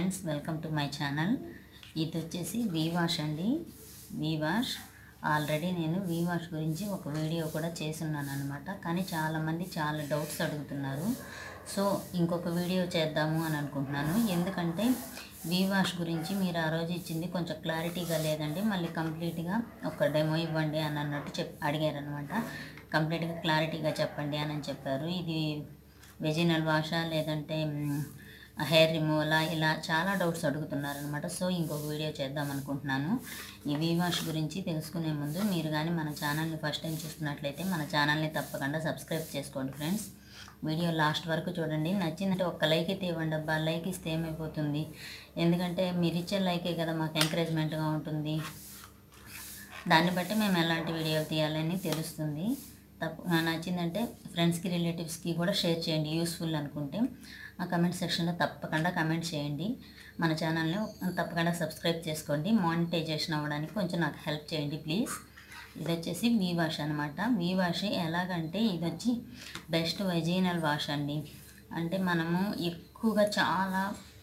friends welcome to my channel ఇది వచ్చేసి V wash అండి వీ వాష్ ఆల్రెడీ నేను వీ వాష్ గురించి ఒక వీడియో కూడా చేస్తున్నాను అనమాట కానీ చాలామంది చాలా డౌట్స్ అడుగుతున్నారు సో ఇంకొక వీడియో చేద్దాము అని అనుకుంటున్నాను ఎందుకంటే వీ వాష్ గురించి మీరు ఆ రోజు ఇచ్చింది కొంచెం క్లారిటీగా లేదండి మళ్ళీ కంప్లీట్గా ఒక డెమో ఇవ్వండి అని అన్నట్టు చెప్ అడిగారనమాట కంప్లీట్గా క్లారిటీగా చెప్పండి అని చెప్పారు ఇది వెజినల్ వాషా లేదంటే హెయిర్ రిమూవలా ఇలా చాలా డౌట్స్ అడుగుతున్నారు అనమాట సో ఇంకొక వీడియో చేద్దాం అనుకుంటున్నాను ఈ వీ వాష్ గురించి తెలుసుకునే ముందు మీరు కానీ మన ఛానల్ని ఫస్ట్ టైం చూస్తున్నట్లయితే మన ఛానల్ని తప్పకుండా సబ్స్క్రైబ్ చేసుకోండి ఫ్రెండ్స్ వీడియో లాస్ట్ వరకు చూడండి నచ్చిందంటే ఒక్క లైక్ అయితే ఇవ్వండి అబ్బా లైక్ ఇస్తే ఏమైపోతుంది ఎందుకంటే మీరు ఇచ్చే లైకే కదా మాకు ఎంకరేజ్మెంట్గా ఉంటుంది దాన్ని బట్టి మేము ఎలాంటి వీడియోలు తీయాలని తెలుస్తుంది తప్పు నచ్చిందంటే ఫ్రెండ్స్కి రిలేటివ్స్కి కూడా షేర్ చేయండి యూస్ఫుల్ అనుకుంటే ఆ కమెంట్ సెక్షన్లో తప్పకుండా కమెంట్ చేయండి మన ఛానల్ని తప్పకుండా సబ్స్క్రైబ్ చేసుకోండి మానిటైజేషన్ అవ్వడానికి కొంచెం నాకు హెల్ప్ చేయండి ప్లీజ్ ఇది వచ్చేసి వీ వాష్ అనమాట వీ వాష్ ఎలాగంటే ఇది వచ్చి బెస్ట్ వెజినల్ వాష్ అండి అంటే మనము ఎక్కువగా చాలా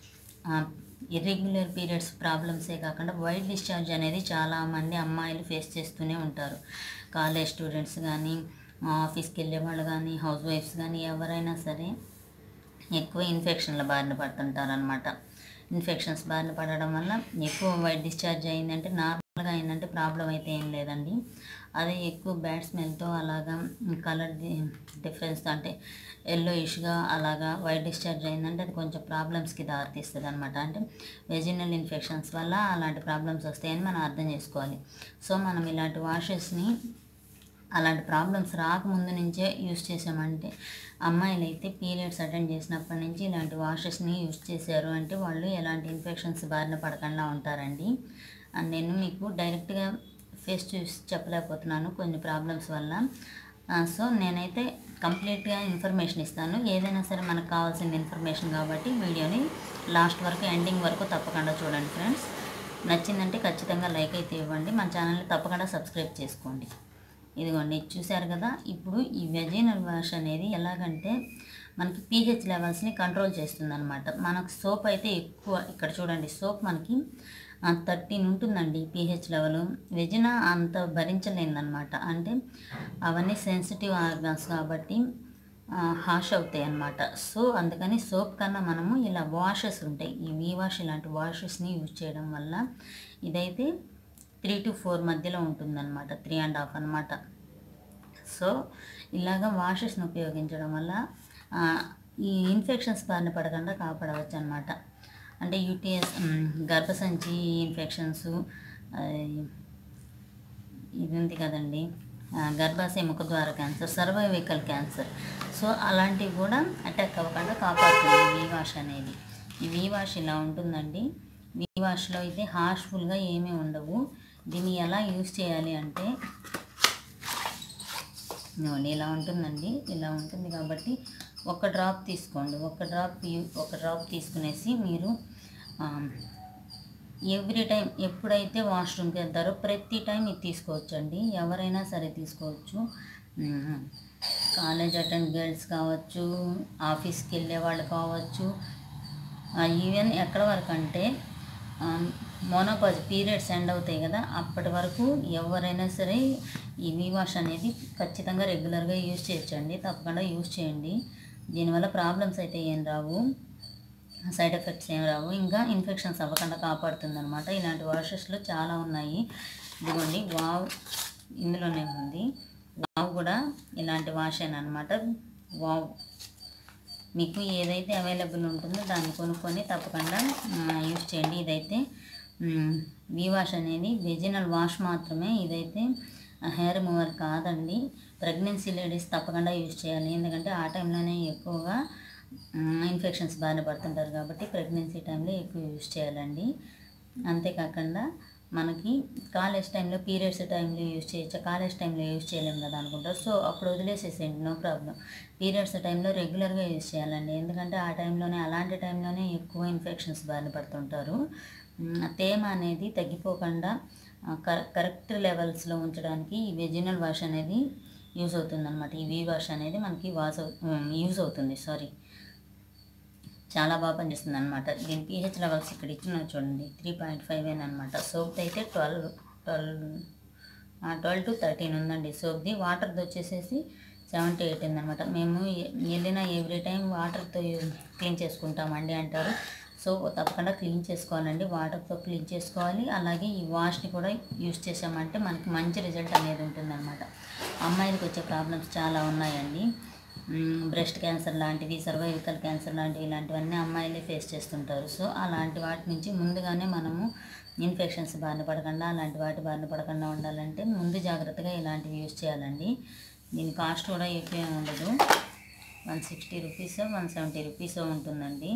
ఇర్రెగ్యులర్ పీరియడ్స్ ప్రాబ్లమ్సే కాకుండా వైట్ డిశ్చార్జ్ అనేది చాలామంది అమ్మాయిలు ఫేస్ చేస్తూనే ఉంటారు కాలేజ్ స్టూడెంట్స్ కానీ ఆఫీస్కి వెళ్ళే వాళ్ళు కానీ హౌస్ వైఫ్స్ కానీ ఎవరైనా సరే ఎక్కువ ఇన్ఫెక్షన్ల బారిన పడుతుంటారు అనమాట ఇన్ఫెక్షన్స్ బారిన పడడం వల్ల ఎక్కువ వైట్ డిశ్చార్జ్ అయిందంటే నార్మల్గా అయిందంటే ప్రాబ్లం అయితే ఏం లేదండి అదే ఎక్కువ బ్యాడ్ స్మెల్తో అలాగా కలర్ డిఫరెన్స్ అంటే ఎల్లో ఇష్గా అలాగా వైట్ డిశ్చార్జ్ అయిందంటే అది కొంచెం ప్రాబ్లమ్స్కి దారితీస్తుంది అనమాట అంటే వెజినల్ ఇన్ఫెక్షన్స్ వల్ల అలాంటి ప్రాబ్లమ్స్ వస్తాయని మనం అర్థం చేసుకోవాలి సో మనం ఇలాంటి వాషెస్ని అలాంటి ప్రాబ్లమ్స్ రాకముందు నుంచే యూస్ చేసామంటే అమ్మాయిలు అయితే పీరియడ్స్ అటెండ్ చేసినప్పటి నుంచి ఇలాంటి వాషెస్ని యూస్ చేశారు అంటే వాళ్ళు ఎలాంటి ఇన్ఫెక్షన్స్ బారిన పడకుండా ఉంటారండి అండ్ నేను మీకు డైరెక్ట్గా ఫేస్ చూసి చెప్పలేకపోతున్నాను కొన్ని ప్రాబ్లమ్స్ వల్ల సో నేనైతే కంప్లీట్గా ఇన్ఫర్మేషన్ ఇస్తాను ఏదైనా సరే మనకు కావాల్సిన ఇన్ఫర్మేషన్ కాబట్టి వీడియోని లాస్ట్ వరకు ఎండింగ్ వరకు తప్పకుండా చూడండి ఫ్రెండ్స్ నచ్చిందంటే ఖచ్చితంగా లైక్ అయితే ఇవ్వండి మన ఛానల్ని తప్పకుండా సబ్స్క్రైబ్ చేసుకోండి ఇదిగోండి చూశారు కదా ఇప్పుడు ఈ వెజినల్ వాష్ అనేది ఎలాగంటే మనకి పీహెచ్ లెవెల్స్ని కంట్రోల్ చేస్తుంది అనమాట మనకు సోప్ అయితే ఎక్కువ ఇక్కడ చూడండి సోప్ మనకి థర్టీన్ ఉంటుందండి పీహెచ్ లెవెల్ వెజిన అంత భరించలేదన్నమాట అంటే అవన్నీ సెన్సిటివ్ ఆర్గాన్స్ కాబట్టి హాష్ అవుతాయి అన్నమాట సో అందుకని సోప్ కన్నా మనము ఇలా వాషెస్ ఉంటాయి ఈ వీ వాష్ ఇలాంటి వాషెస్ని యూజ్ చేయడం వల్ల ఇదైతే త్రీ టు ఫోర్ మధ్యలో ఉంటుందన్నమాట త్రీ అండ్ హాఫ్ అనమాట సో ఇలాగ వాషెస్ని ఉపయోగించడం వల్ల ఈ ఇన్ఫెక్షన్స్ బారిన పడకుండా కాపాడవచ్చు అనమాట అంటే యూటీఎస్ గర్భసంచి ఇన్ఫెక్షన్స్ ఇది ఉంది కదండి గర్భాశయ ముఖద్వార క్యాన్సర్ సర్వైవికల్ క్యాన్సర్ సో అలాంటివి కూడా అటాక్ అవ్వకుండా కాపాడుతుంది వీ వాష్ అనేది ఈ వీ వాష్ ఇలా ఉంటుందండి వీ వాష్లో అయితే హార్ష్ఫుల్గా ఏమీ ఉండవు దీన్ని ఎలా యూస్ చేయాలి అంటే ఇలా ఉంటుందండి ఇలా ఉంటుంది కాబట్టి ఒక డ్రాప్ తీసుకోండి ఒక డ్రాప్ ఒక డ్రాప్ తీసుకునేసి మీరు ఎవ్రీ టైం ఎప్పుడైతే వాష్రూమ్కి వెళ్తారో ప్రతి టైం ఇది తీసుకోవచ్చండి ఎవరైనా సరే తీసుకోవచ్చు కాలేజ్ అటెండ్ గర్ల్స్ కావచ్చు ఆఫీస్కి వెళ్ళే వాళ్ళు కావచ్చు ఈవెన్ ఎక్కడ వరకు అంటే మోనోపాజ్ పీరియడ్స్ ఎండ్ అవుతాయి కదా అప్పటి వరకు ఎవరైనా సరే ఈ వీ వాష్ అనేది ఖచ్చితంగా రెగ్యులర్గా యూజ్ చేయొచ్చండి తప్పకుండా యూజ్ చేయండి దీనివల్ల ప్రాబ్లమ్స్ అయితే ఏం రావు సైడ్ ఎఫెక్ట్స్ ఏం రావు ఇంకా ఇన్ఫెక్షన్స్ అవ్వకుండా కాపాడుతుంది అనమాట ఇలాంటి వాషెస్లో చాలా ఉన్నాయి ఇదిగోండి వావ్ ఇందులోనే ఉంది వావ్ కూడా ఇలాంటి వాష్ అనమాట వావ్ మీకు ఏదైతే అవైలబుల్ ఉంటుందో దాన్ని కొనుక్కొని తప్పకుండా యూజ్ చేయండి ఇదైతే వీ వాష్ అనేది వెజినల్ వాష్ మాత్రమే ఇదైతే హెయిర్ రిమూవర్ కాదండి ప్రెగ్నెన్సీ లేడీస్ తప్పకుండా యూజ్ చేయాలి ఎందుకంటే ఆ టైంలోనే ఎక్కువగా ఇన్ఫెక్షన్స్ బారిన పడుతుంటారు కాబట్టి ప్రెగ్నెన్సీ టైంలో ఎక్కువ యూజ్ చేయాలండి అంతేకాకుండా మనకి కాలేజ్ టైంలో పీరియడ్స్ టైంలో యూజ్ చేయొచ్చు కాలేజ్ టైంలో యూజ్ చేయలేము కదా అనుకుంటారు సో అప్పుడు వదిలేసేసేయండి నో ప్రాబ్లం పీరియడ్స్ టైంలో రెగ్యులర్గా యూజ్ చేయాలండి ఎందుకంటే ఆ టైంలోనే అలాంటి టైంలోనే ఎక్కువ ఇన్ఫెక్షన్స్ బారిన పడుతుంటారు తేమ అనేది తగ్గిపోకుండా కరెక్ట్ లెవెల్స్లో ఉంచడానికి ఈ వెజినల్ వాష్ అనేది యూజ్ అవుతుంది అనమాట ఈ వీ వాష్ అనేది మనకి వాష్ యూజ్ అవుతుంది సారీ చాలా బాగా పనిచేస్తుంది అనమాట దీని pH లెవెల్స్ ఇక్కడ ఇచ్చిన చూడండి త్రీ పాయింట్ ఫైవ్ అనమాట సోప్ అయితే twelve twelve twelve to thirteen ఉందండి సోప్ది వాటర్ది వచ్చేసేసి సెవెన్ టు ఎయిట్ ఉందన్నమాట మేము ఎ- వెళ్ళిన ఎవ్రీ టైం వాటర్తో క్లీన్ చేసుకుంటామండి అంటారు సో తప్పకుండా క్లీన్ చేసుకోవాలండి వాటర్తో క్లీన్ చేసుకోవాలి అలాగే ఈ వాష్ని కూడా యూస్ చేసామంటే మనకి మంచి రిజల్ట్ అనేది ఉంటుందన్నమాట అమ్మాయిలకు వచ్చే ప్రాబ్లమ్స్ చాలా ఉన్నాయండి బ్రెస్ట్ క్యాన్సర్ లాంటివి సర్వైవికల్ క్యాన్సర్ లాంటివి ఇలాంటివన్నీ అమ్మాయిలే ఫేస్ చేస్తుంటారు సో అలాంటి వాటి నుంచి ముందుగానే మనము ఇన్ఫెక్షన్స్ బారిన పడకుండా అలాంటి వాటి బారిన పడకుండా ఉండాలంటే ముందు జాగ్రత్తగా ఇలాంటివి యూస్ చేయాలండి దీని కాస్ట్ కూడా ఎక్కువ ఏమి ఉండదు one sixty rupees one seventy rupees ఉంటుందండి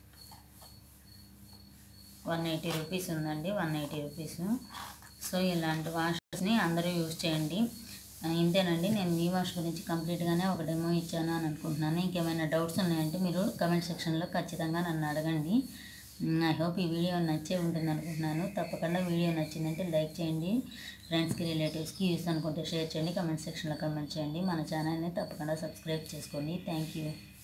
వన్ ఎయిటీ రూపీస్ ఉందండి వన్ ఎయిటీ రూపీస్ సో ఇలాంటి వాషర్స్ని అందరూ యూజ్ చేయండి ఆ, ఇంతేనండి నేను ఈ వాష్ గురించి కంప్లీట్గానే ఒక డెమో ఇచ్చాను అని అనుకుంటున్నాను ఇంకేమైనా డౌట్స్ ఉన్నాయంటే మీరు కమెంట్ సెక్షన్లో ఖచ్చితంగా నన్ను అడగండి ఐ హోప్ ఈ వీడియో నచ్చే ఉంటుంది అనుకుంటున్నాను తప్పకుండా వీడియో నచ్చిందంటే లైక్ చేయండి ఫ్రెండ్స్కి రిలేటివ్స్కి యూస్ అనుకుంటే షేర్ చేయండి కమెంట్ సెక్షన్లో కమెంట్ చేయండి మన ఛానల్ని తప్పకుండా సబ్స్క్రైబ్ చేసుకోండి థ్యాంక్ యూ